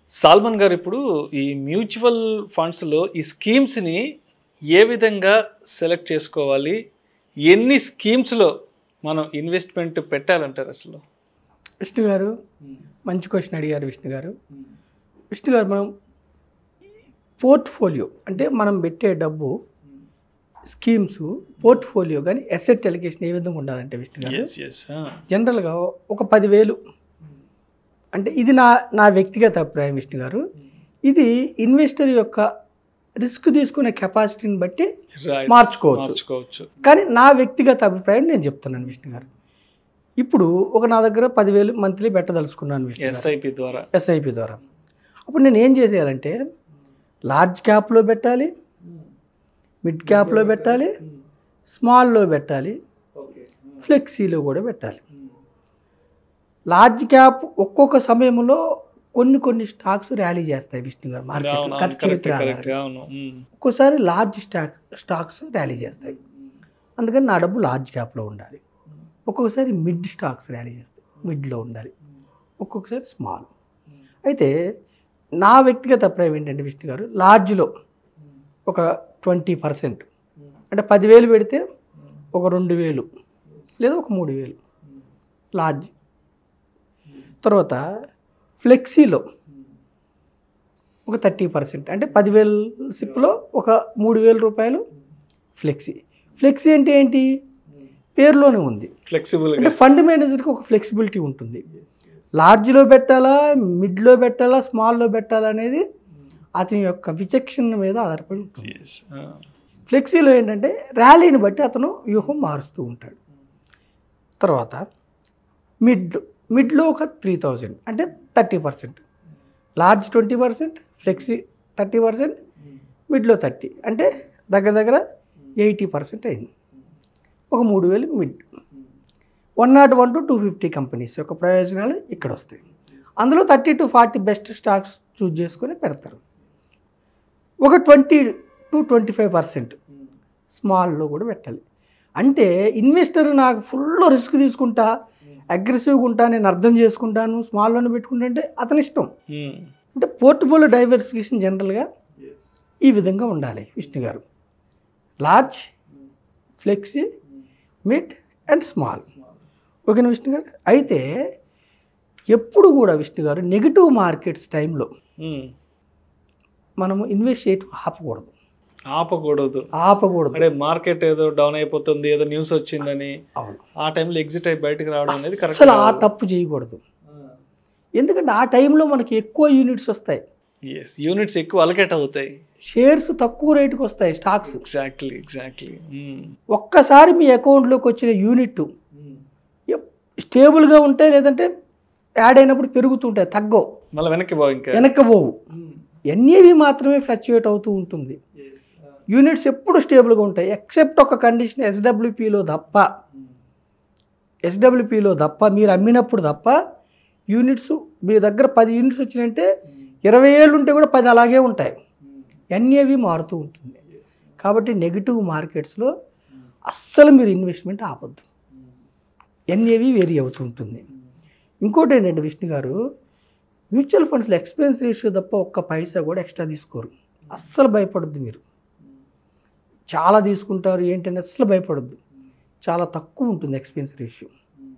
Salmon garu ఇప్పుడు ఈ mutual ఫండ్స్లో ఈ స్కీమ్స్ని ఏ విధంగా సెలెక్ట్ చేసుకోవాలి ఎన్ని స్కీమ్స్లో మనం ఇన్వెస్ట్మెంట్ పెట్టాలంటారు అసలు విష్ణు గారు మంచి క్వశ్చన్ అడిగారు విష్ణు గారు విష్ణు గారు మనం పోర్ట్ఫోలియో అంటే మనం పెట్టే డబ్బు స్కీమ్స్ పోర్ట్ఫోలియో కానీ అసెట్ ఎలికేషన్ ఏ విధంగా ఉండాలంటే విష్ణు గారు ఎస్ ఎస్ జనరల్గా ఒక పదివేలు అంటే ఇది నా నా వ్యక్తిగత అభిప్రాయం విష్ణు గారు ఇది ఇన్వెస్టర్ యొక్క రిస్క్ తీసుకునే కెపాసిటీని బట్టి మార్చుకోవచ్చు మార్చుకోవచ్చు కానీ నా వ్యక్తిగత అభిప్రాయం నేను చెప్తున్నాను విష్ణు గారు ఇప్పుడు ఒక నా దగ్గర పదివేలు మంత్లీ పెట్టదలుచుకున్నాను విష్ణు గారు ఎస్ఐపి ద్వారా ఎస్ఐపి ద్వారా అప్పుడు నేను ఏం చేసేయాలంటే లార్జ్ క్యాప్లో పెట్టాలి మిడ్ క్యాప్లో పెట్టాలి స్మాల్లో పెట్టాలి ఫ్లెక్సీలో కూడా పెట్టాలి లార్జ్ క్యాప్ ఒక్కొక్క సమయంలో కొన్ని కొన్ని స్టాక్స్ ర్యాలీ చేస్తాయి విష్ణు గారు మార్కెట్ అవును, ఖర్చు correct, చరిత్ర correct, ఆధారంగా. అవును ఉమ్. ఒక్కోసారి లార్జ్ స్టాక్ స్టాక్స్ ర్యాలీ చేస్తాయి అందుకని నా డబ్బు లార్జ్ క్యాప్లో ఉండాలి ఒక్కొక్కసారి మిడ్ స్టాక్స్ ర్యాలీ చేస్తాయి మిడ్లో ఉండాలి ఒక్కొక్కసారి స్మాల్ అయితే నా వ్యక్తిగత అభిప్రాయం ఏంటంటే విష్ణు గారు లార్జ్లో ఒక ట్వంటీ పర్సెంట్ అంటే పదివేలు పెడితే ఒక రెండు వేలు లేదా ఒక మూడు వేలు లార్జ్ తర్వాత ఫ్లెక్సీలో ఒక థర్టీ పర్సెంట్ అంటే పదివేల సిప్లో ఒక మూడు వేల రూపాయలు ఫ్లెక్సీ ఫ్లెక్సీ అంటే ఏంటి పేరులోనే ఉంది ఫ్లెక్సిబుల్ అంటే ఫండ్ మేనేజర్కి ఒక ఫ్లెక్సిబిలిటీ ఉంటుంది లార్జ్లో పెట్టాలా మిడ్లో పెట్టాలా స్మాల్లో పెట్టాలా అనేది అతని యొక్క విచక్షణ మీద ఆధారపడి ఉంటుంది ఫ్లెక్సీలో ఏంటంటే ర్యాలీని బట్టి అతను వ్యూహం మారుస్తూ ఉంటాడు తర్వాత మిడ్ మిడ్లో ఒక త్రీ థౌజండ్ అంటే thirty percent large twenty percent flexi thirty percent మిడ్లో థర్టీ అంటే దగ్గర దగ్గర ఎయిటీ పర్సెంట్ అయింది ఒక మూడు వేలు mid one not one to two fifty companies యొక్క ప్రయోజనాలు ఇక్కడ వస్తాయి అందులో thirty to forty best stocks choose చేసుకొని పెడతారు ఒక twenty to twenty five percent స్మాల్లో కూడా పెట్టాలి అంటే ఇన్వెస్టర్ నాకు ఫుల్ రిస్క్ తీసుకుంటా అగ్రెసివ్గా ఉంటా నేను అర్థం చేసుకుంటాను స్మాల్లోనే పెట్టుకుంటా అంటే అతని ఇష్టం అంటే పోర్ట్ఫోలియో డైవర్సిఫికేషన్ జనరల్గా ఈ విధంగా ఉండాలి Vishnu garu large flexi mid and small ఓకేనా విష్ణు గారు అయితే ఎప్పుడు కూడా విష్ణు గారు నెగిటివ్ మార్కెట్స్ టైంలో మనము ఇన్వెస్ట్ చేయటం ఆపకూడదు ఆపకూడదు ఆపకూడదు అంటే మార్కెట్ ఏదో డౌన్ అయిపోతుంది ఏదో న్యూస్ వచ్చిందని అవును ఆ టైంలో ఎగ్జిట్ అయి బయటకు రావడం అనేది కరెక్ట్ అసలు ఆ తప్పు చేయకూడదు ఎందుకంటే ఆ టైంలో మనకి ఎక్కువ యూనిట్స్ వస్తాయి ఎస్ యూనిట్స్ ఎక్కువ అలకేట్ అవుతాయి షేర్స్ తక్కువ రేటుకి వస్తాయి స్టాక్స్ ఎగ్జాక్ట్లీ ఎగ్జాక్ట్లీ ఒక్కసారి మీ అకౌంట్లోకి వచ్చిన యూనిట్ స్టేబుల్గా ఉంటాయి లేదంటే యాడ్ అయినప్పుడు పెరుగుతుంటాయి తగ్గవు మళ్ళీ వెనక్కి బాగు ఇంకా వెనక్కి పోవు ఎన్ఏవి మాత్రమే ఫ్లక్చుయేట్ అవుతూ ఉంటుంది యూనిట్స్ ఎప్పుడు స్టేబుల్గా ఉంటాయి ఎక్సెప్ట్ ఒక కండిషన్ ఎస్డబ్ల్యూపీలో తప్ప ఎస్డబ్ల్యూపీలో తప్ప మీరు అమ్మినప్పుడు తప్ప యూనిట్స్ మీ దగ్గర పది యూనిట్స్ వచ్చినాయంటే ఇరవై ఏళ్ళు ఉంటే కూడా పది అలాగే ఉంటాయి ఎన్ఏవి మారుతూ ఉంటుంది కాబట్టి నెగిటివ్ మార్కెట్స్లో అస్సలు మీరు ఇన్వెస్ట్మెంట్ ఆపొద్దు ఎన్ఏవి వేరీ అవుతూ ఉంటుంది ఇంకోటి ఏంటంటే విష్ణు గారు మ్యూచువల్ ఫండ్స్లో ఎక్స్పెన్స్ రేషియో తప్ప ఒక్క పైసా కూడా ఎక్స్ట్రా తీసుకోరు అస్సలు భయపడద్దు మీరు చాలా తీసుకుంటారు ఏంటంటే అస్సలు భయపడద్దు చాలా తక్కువ ఉంటుంది ఎక్స్పెన్స్ రేషియో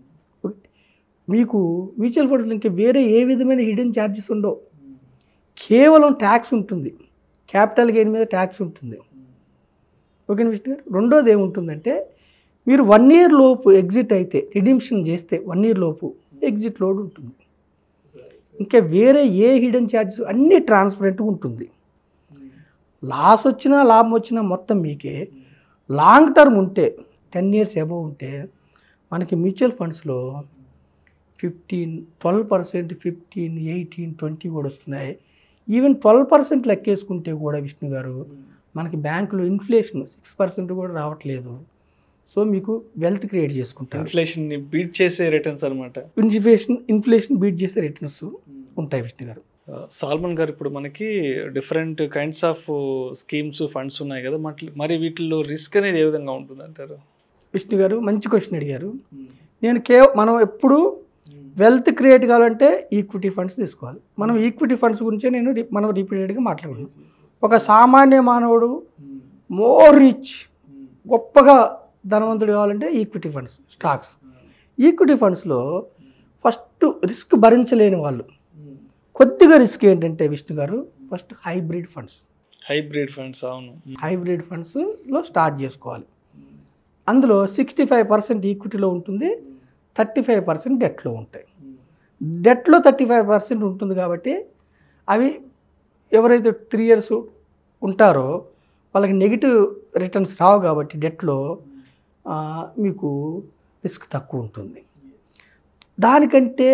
మీకు మ్యూచువల్ ఫండ్స్లో ఇంకా వేరే ఏ విధమైన హిడెన్ ఛార్జెస్ ఉండవు కేవలం ట్యాక్స్ ఉంటుంది క్యాపిటల్ గెయిన్ మీద ట్యాక్స్ ఉంటుంది ఓకేనా విష్ణు గారు రెండోది ఏముంటుందంటే మీరు వన్ ఇయర్ లోపు ఎగ్జిట్ అయితే రిడిమ్షన్ చేస్తే వన్ ఇయర్ లోపు ఎగ్జిట్ లోడ్ ఉంటుంది ఇంకా వేరే ఏ హిడెన్ ఛార్జెస్ అన్నీ ట్రాన్స్పరెంట్గా ఉంటుంది లాస్ వచ్చినా లాభం వచ్చినా మొత్తం మీకే లాంగ్ టర్మ్ ఉంటే టెన్ ఇయర్స్ అబవ్ ఉంటే మనకి మ్యూచువల్ ఫండ్స్లో fifteen twelve percent fifteen eighteen twenty కూడా వస్తున్నాయి ఈవెన్ ట్వెల్వ్ పర్సెంట్ లెక్కేసుకుంటే కూడా విష్ణు గారు మనకి బ్యాంకులో ఇన్ఫ్లేషన్ సిక్స్ పర్సెంట్ కూడా రావట్లేదు సో మీకు వెల్త్ క్రియేట్ చేసుకుంటారు ఇన్ఫ్లేషన్ ని బీట్ చేసే రిటర్న్స్ అనమాట ఇన్ఫ్లేషన్ ఇన్ఫ్లేషన్ బీట్ చేసే రిటర్న్స్ ఉంటాయి విష్ణు గారు సాల్మన్ గారు ఇప్పుడు మనకి different kinds of schemes funds ఉన్నాయి కదా మట్ల- మరి వీటిల్లో రిస్క్ అనేది ఏ విధంగా ఉంటుంది అంటారు విష్ణు గారు మంచి క్వశ్చన్ అడిగారు నేను కేవ మనం ఎప్పుడు వెల్త్ క్రియేట్ కావాలంటే ఈక్విటీ ఫండ్స్ తీసుకోవాలి మనం ఈక్విటీ ఫండ్స్ గురించే నేను రి- మనం రిపీటెడ్గా మాట్లాడుకున్నాం ఒక సామాన్య మానవుడు మోర్ రిచ్ గొప్పగా ధనవంతుడు కావాలంటే ఈక్విటీ ఫండ్స్ స్టాక్స్ ఈక్విటీ ఫండ్స్లో ఫస్ట్ రిస్క్ భరించలేని వాళ్ళు కొద్దిగా రిస్క్ ఏంటంటే Vishnu garu first hybrid funds hybrid funds అవును హైబ్రిడ్ ఫండ్స్లో స్టార్ట్ చేసుకోవాలి అందులో సిక్స్టీ ఫైవ్ పర్సెంట్ ఈక్విటీలో ఉంటుంది థర్టీ ఫైవ్ పర్సెంట్ డెట్లో ఉంటాయి డెట్లో థర్టీ ఫైవ్ పర్సెంట్ ఉంటుంది కాబట్టి అవి ఎవరైతే త్రీ ఇయర్స్ ఉంటారో వాళ్ళకి నెగిటివ్ రిటర్న్స్ రావు కాబట్టి డెట్లో ఆ, మీకు రిస్క్ తక్కువ ఉంటుంది దానికంటే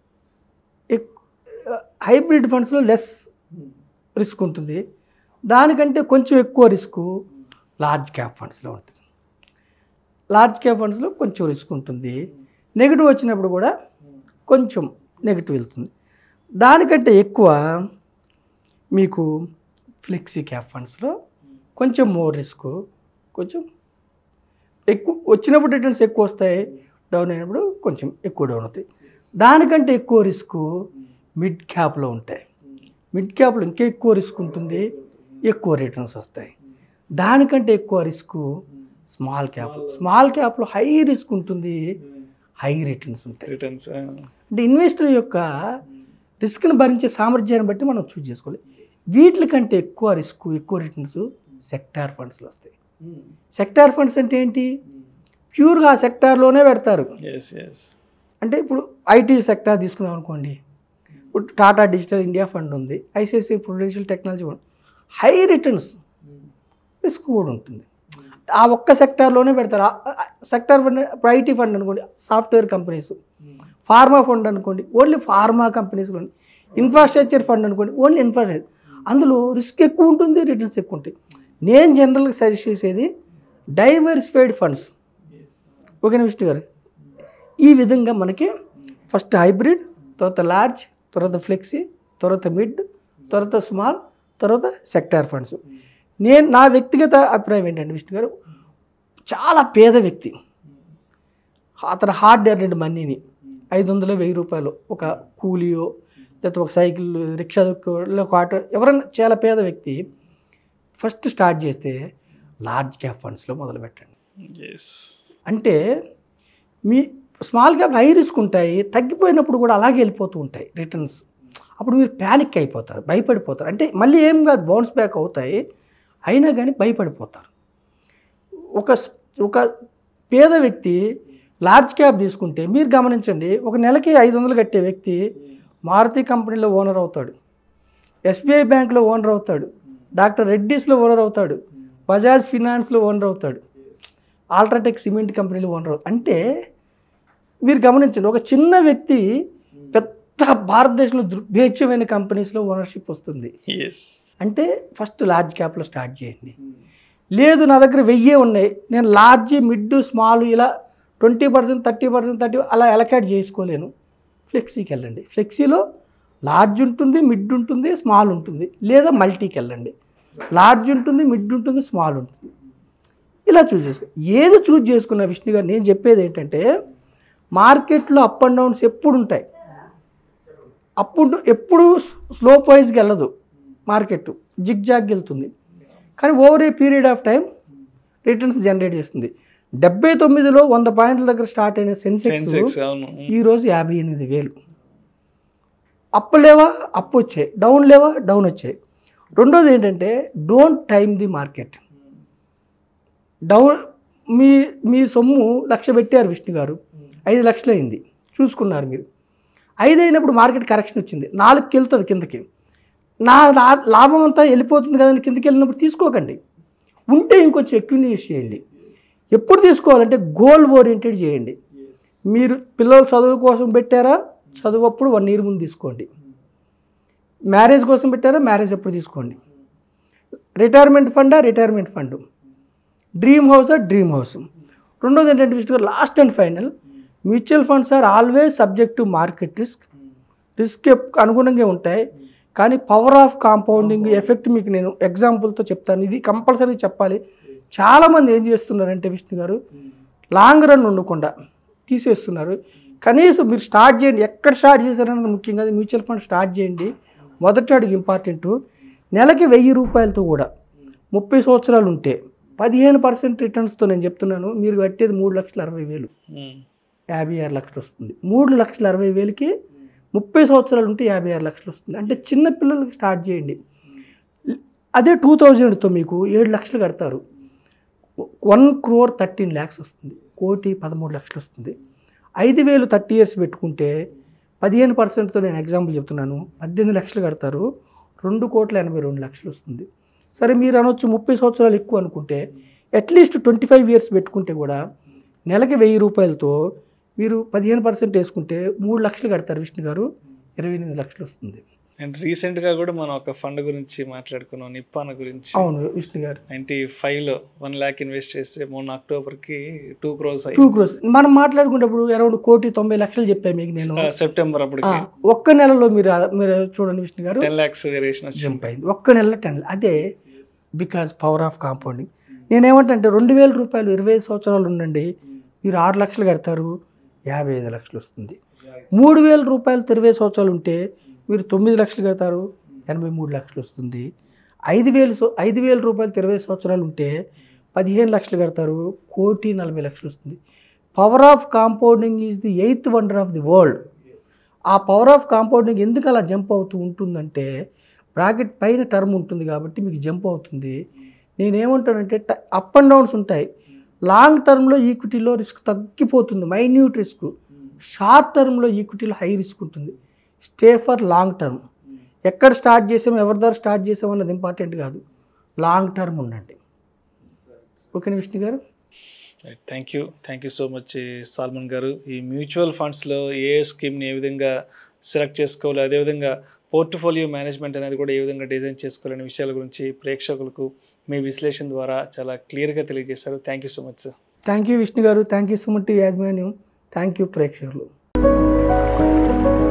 హైబ్రిడ్ ఫండ్స్లో లెస్ రిస్క్ ఉంటుంది దానికంటే కొంచెం ఎక్కువ రిస్క్ లార్జ్ క్యాప్ ఫండ్స్లో ఉంటుంది లార్జ్ క్యాప్ ఫండ్స్లో కొంచెం రిస్క్ ఉంటుంది నెగిటివ్ వచ్చినప్పుడు కూడా కొంచెం నెగిటివ్ వెళ్తుంది దానికంటే ఎక్కువ మీకు ఫ్లెక్సీ క్యాప్ ఫండ్స్లో కొంచెం మోర్ రిస్క్ కొంచెం ఎక్కువ వచ్చినప్పుడు రిటర్న్స్ ఎక్కువ వస్తాయి డౌన్ అయినప్పుడు కొంచెం ఎక్కువ డౌన్ అవుతాయి దానికంటే ఎక్కువ రిస్క్ మిడ్ క్యాప్లో ఉంటాయి మిడ్ క్యాప్లో ఇంకా ఎక్కువ రిస్క్ ఉంటుంది ఎక్కువ రిటర్న్స్ వస్తాయి దానికంటే ఎక్కువ రిస్క్ స్మాల్ క్యాప్ స్మాల్ క్యాప్లో హై రిస్క్ ఉంటుంది హై రిటర్న్స్ ఉంటాయి రిటర్న్స్ అంటే ఇన్వెస్టర్ యొక్క రిస్క్ని భరించే సామర్థ్యాన్ని బట్టి మనం చూస్ చేసుకోవాలి వీటికంటే ఎక్కువ రిస్క్ ఎక్కువ రిటర్న్స్ సెక్టార్ ఫండ్స్లో వస్తాయి సెక్టార్ ఫండ్స్ అంటే ఏంటి ప్యూర్గా ఆ సెక్టార్లోనే పెడతారు ఎస్ ఎస్ అంటే ఇప్పుడు ఐటీ సెక్టార్ తీసుకున్నాం అనుకోండి ఇప్పుడు టాటా డిజిటల్ ఇండియా ఫండ్ ఉంది ICICI prudential technology fund high returns risk కూడా ఉంటుంది ఆ ఒక్క సెక్టార్లోనే పెడతారు సెక్టార్ ఫండ్ ఇప్పుడు ఐటీ ఫండ్ అనుకోండి సాఫ్ట్వేర్ కంపెనీస్ ఫార్మా ఫండ్ అనుకోండి ఓన్లీ ఫార్మా కంపెనీస్లో ఇన్ఫ్రాస్ట్రక్చర్ ఫండ్ అనుకోండి ఓన్లీ ఇన్ఫ్రాస్ట్రక్చర్ అందులో రిస్క్ ఎక్కువ ఉంటుంది రిటర్న్స్ ఎక్కువ ఉంటాయి నేను జనరల్గా సజెస్ట్ చేసేది డైవర్సిఫైడ్ ఫండ్స్ ఓకేనా విష్ణు గారు ఈ విధంగా మనకి ఫస్ట్ హైబ్రిడ్ తర్వాత లార్జ్ తర్వాత ఫ్లెక్సీ తర్వాత మిడ్ తర్వాత స్మాల్ తర్వాత సెక్టార్ ఫండ్స్ నేను నా వ్యక్తిగత అభిప్రాయం ఏంటంటే విష్ణు గారు చాలా పేద వ్యక్తి అతను హార్డ్ ఎర్నెడ్ మనీని ఐదు వందలు వెయ్యి రూపాయలు ఒక కూలియో లేకపోతే ఒక సైకిల్ రిక్షా దొక్కో, లేదా ఒక ఆటో ఎవరైనా చాలా పేద వ్యక్తి ఫస్ట్ స్టార్ట్ చేస్తే లార్జ్ క్యాప్ ఫండ్స్లో మొదలు పెట్టండి ఎస్ అంటే మీ స్మాల్ క్యాప్ హై రిస్క్ ఉంటాయి తగ్గిపోయినప్పుడు కూడా అలాగే వెళ్ళిపోతూ ఉంటాయి రిటర్న్స్ అప్పుడు మీరు ప్యానిక్ అయిపోతారు భయపడిపోతారు అంటే మళ్ళీ ఏం కాదు బౌన్స్ బ్యాక్ అవుతాయి అయినా కానీ భయపడిపోతారు ఒక స్- ఒక పేద వ్యక్తి లార్జ్ క్యాప్ తీసుకుంటే మీరు గమనించండి ఒక నెలకి ఐదు వందలు కట్టే వ్యక్తి మారుతి కంపెనీలో ఓనర్ అవుతాడు ఎస్బీఐ బ్యాంక్లో ఓనర్ అవుతాడు డాక్టర్ రెడ్డీస్లో ఓనర్ అవుతాడు బజాజ్ ఫినాన్స్లో ఓనర్ అవుతాడు ఆల్ట్రాటెక్ సిమెంట్ కంపెనీలో ఓనర్ అవుతాడు అంటే మీరు గమనించండి ఒక చిన్న వ్యక్తి పెద్ద భారతదేశంలో దుర్భేచ్యమైన కంపెనీస్లో ఓనర్షిప్ వస్తుంది ఎస్ అంటే ఫస్ట్ లార్జ్ క్యాప్లో స్టార్ట్ చేయండి లేదు నా దగ్గర వెయ్యే ఉన్నాయి నేను లార్జ్ మిడ్ స్మాల్ ఇలా twenty percent thirty percent thirty అలా ఎలకేట్ చేసుకోలేను ఫ్లెక్సీకి వెళ్ళండి ఫ్లెక్సీలో లార్జ్ ఉంటుంది మిడ్ ఉంటుంది స్మాల్ ఉంటుంది లేదా మల్టీకి వెళ్ళండి లార్జ్ ఉంటుంది మిడ్ ఉంటుంది స్మాల్ ఉంటుంది ఇలా చూస్ చేసుకో ఏది చూస్ చేసుకున్న విష్ణు గారు నేను చెప్పేది ఏంటంటే మార్కెట్లో అప్ అండ్ డౌన్స్ ఎప్పుడు ఉంటాయి అప్పుడు ఎప్పుడు స్లోప్ వైజ్కి వెళ్ళదు మార్కెట్ జిగ్ జాగ్ వెళ్తుంది కానీ over a period of time returns generate చేస్తుంది డెబ్బై తొమ్మిదిలో వంద పాయింట్ల దగ్గర స్టార్ట్ అయిన సెన్సెక్స్ సెన్సెక్స్ అవును ఈరోజు యాభై ఎనిమిది వేలు అప్పు లేవా అప్పు వచ్చాయి డౌన్ లేవా డౌన్ వచ్చాయి రెండోది ఏంటంటే don't time the market down మీ మీ సొమ్ము లక్ష పెట్టారు విష్ణు గారు ఐదు లక్షలు అయింది చూసుకున్నారు మీరు ఐదు అయినప్పుడు మార్కెట్ కరెక్షన్ వచ్చింది నాలుగుకి వెళ్తుంది కిందకి నా లా- లాభం అంతా వెళ్ళిపోతుంది కదండి కిందకి వెళ్ళినప్పుడు తీసుకోకండి ఉంటే ఇంకొంచెం ఎక్కువ ఇన్వెస్ట్ చేయండి ఎప్పుడు తీసుకోవాలంటే గోల్ ఓరియంటెడ్ చేయండి మీరు పిల్లలు చదువు కోసం పెట్టారా చదువు అప్పుడు వన్ ఇయర్ ముందు తీసుకోండి మ్యారేజ్ కోసం పెట్టారా మ్యారేజ్ అప్పుడు తీసుకోండి రిటైర్మెంట్ ఫండా రిటైర్మెంట్ ఫండ్ డ్రీమ్ హౌసా డ్రీమ్ హౌస్ రెండోది ఏంటంటే Vishnu garu last and final mutual funds are always subject to market risk risk అనుగుణంగా ఉంటాయి కానీ పవర్ ఆఫ్ కాంపౌండింగ్ ఎఫెక్ట్ మీకు నేను ఎగ్జాంపుల్తో చెప్తాను ఇది కంపల్సరీ చెప్పాలి చాలామంది ఏం చేస్తున్నారంటే విష్ణు గారు లాంగ్ రన్ ఉండకుండా తీసేస్తున్నారు కనీసం మీరు స్టార్ట్ చేయండి ఎక్కడ స్టార్ట్ చేశారన్నది ముఖ్యం కాదు మ్యూచువల్ ఫండ్ స్టార్ట్ చేయండి మొదటి అడుగు ఇంపార్టెంట్ నెలకి వెయ్యి రూపాయలతో కూడా ముప్పై సంవత్సరాలు ఉంటే పదిహేను పర్సెంట్ రిటర్న్స్తో నేను చెప్తున్నాను మీరు కట్టేది మూడు లక్షల అరవై వేలు ఉమ్, యాభై ఆరు లక్షలు వస్తుంది మూడు లక్షల అరవై వేలకి ముప్పై సంవత్సరాలు ఉంటే యాభై ఆరు లక్షలు వస్తుంది అంటే చిన్న పిల్లలకి స్టార్ట్ చేయండి అదే టూ థౌజండ్తో మీకు ఏడు లక్షలు కడతారు వన్ క్రోర్ థర్టీన్ ల్యాక్స్ వస్తుంది కోటి పదమూడు లక్షలు వస్తుంది ఐదు వేలు థర్టీ ఇయర్స్ పెట్టుకుంటే పదిహేను పర్సెంట్తో నేను ఎగ్జాంపుల్ చెప్తున్నాను పద్దెనిమిది లక్షలు కడతారు రెండు కోట్ల ఎనభై రెండు లక్షలు వస్తుంది సరే మీరు అనొచ్చు ముప్పై సంవత్సరాలు ఎక్కువ అనుకుంటే అట్లీస్ట్ ట్వంటీ ఫైవ్ ఇయర్స్ పెట్టుకుంటే కూడా నెలకి వెయ్యి రూపాయలతో మీరు పదిహేను పర్సెంట్ వేసుకుంటే మూడు లక్షలు కడతారు విష్ణు గారు ఇరవై ఎనిమిది లక్షలు వస్తుంది అండ్ రీసెంట్ గా కూడా మనం ఒక ఫండ్ గురించి మాట్లాడుకున్నాం నిప్పాన గురించి అవును విష్ణు గారు నైన్టీ ఫైవ్ లో వన్ ల్యాక్ ఇన్వెస్ట్ చేస్తే మొన్న అక్టోబర్ కి టూ క్రోర్స్ టూ క్రోస్ మనం మాట్లాడుకునేటప్పుడు అరౌండ్ కోటి తొంభై లక్షలు చెప్పాను మీకు నేను సెప్టెంబర్ ఆ, అప్పటికి ఒక్క నెలలో మీరు మీరు చూడండి విష్ణు గారు టెన్ ల్యాక్స్ వేరియేషన్ వచ్చింది జంప్ అయింది ఒక్క నెలలో టెన్ అదే బికాజ్ పవర్ ఆఫ్ కాంపౌండింగ్ నేనేమంటే రెండు వేల రూపాయలు ఇరవై ఐదు సంవత్సరాలు ఉండండి మీరు ఆరు లక్షలు కడతారు యాభై ఐదు లక్షలు వస్తుంది మూడు వేల రూపాయలు ఇరవై సంవత్సరాలు ఉంటే మీరు తొమ్మిది లక్షలు కడతారు ఎనభై మూడు లక్షలు వస్తుంది ఐదు వేలు సో- ఐదు వేల రూపాయలు ఇరవై సంవత్సరాలు ఉంటే పదిహేను లక్షలు కడతారు కోటి నలభై లక్షలు వస్తుంది power of compounding is the eighth wonder of the world ఆ పవర్ ఆఫ్ కాంపౌండింగ్ ఎందుకు అలా జంప్ అవుతూ ఉంటుందంటే బ్రాకెట్ పైన టర్మ్ ఉంటుంది కాబట్టి మీకు జంప్ అవుతుంది నేనేమంటానంటే అప్ అండ్ డౌన్స్ ఉంటాయి లాంగ్ టర్మ్లో ఈక్విటీలో రిస్క్ తగ్గిపోతుంది మైన్యూట్ రిస్క్ షార్ట్ టర్మ్లో ఈక్విటీలో హై రిస్క్ ఉంటుంది స్టే ఫర్ లాంగ్ టర్మ్ ఎక్కడ స్టార్ట్ చేసాం ఎవరి ద్వారా స్టార్ట్ చేసాం అన్నది ఇంపార్టెంట్ కాదు లాంగ్ టర్మ్ ఉండండి ఓకేనా Vishnu garu thank you thank you so much Solomon garu ఈ మ్యూచువల్ ఫండ్స్లో ఏ స్కీమ్ని ఏ విధంగా సెలెక్ట్ చేసుకోవాలి అదేవిధంగా పోర్ట్ఫోలియో మేనేజ్మెంట్ అనేది కూడా ఏ విధంగా డిజైన్ చేసుకోవాలనే విషయాల గురించి ప్రేక్షకులకు మీ విశ్లేషణ ద్వారా చాలా క్లియర్గా తెలియజేశారు thank you so much sir thank you Vishnu garu thank you so much యాజమాన్యం థ్యాంక్ యూ ప్రేక్షకులు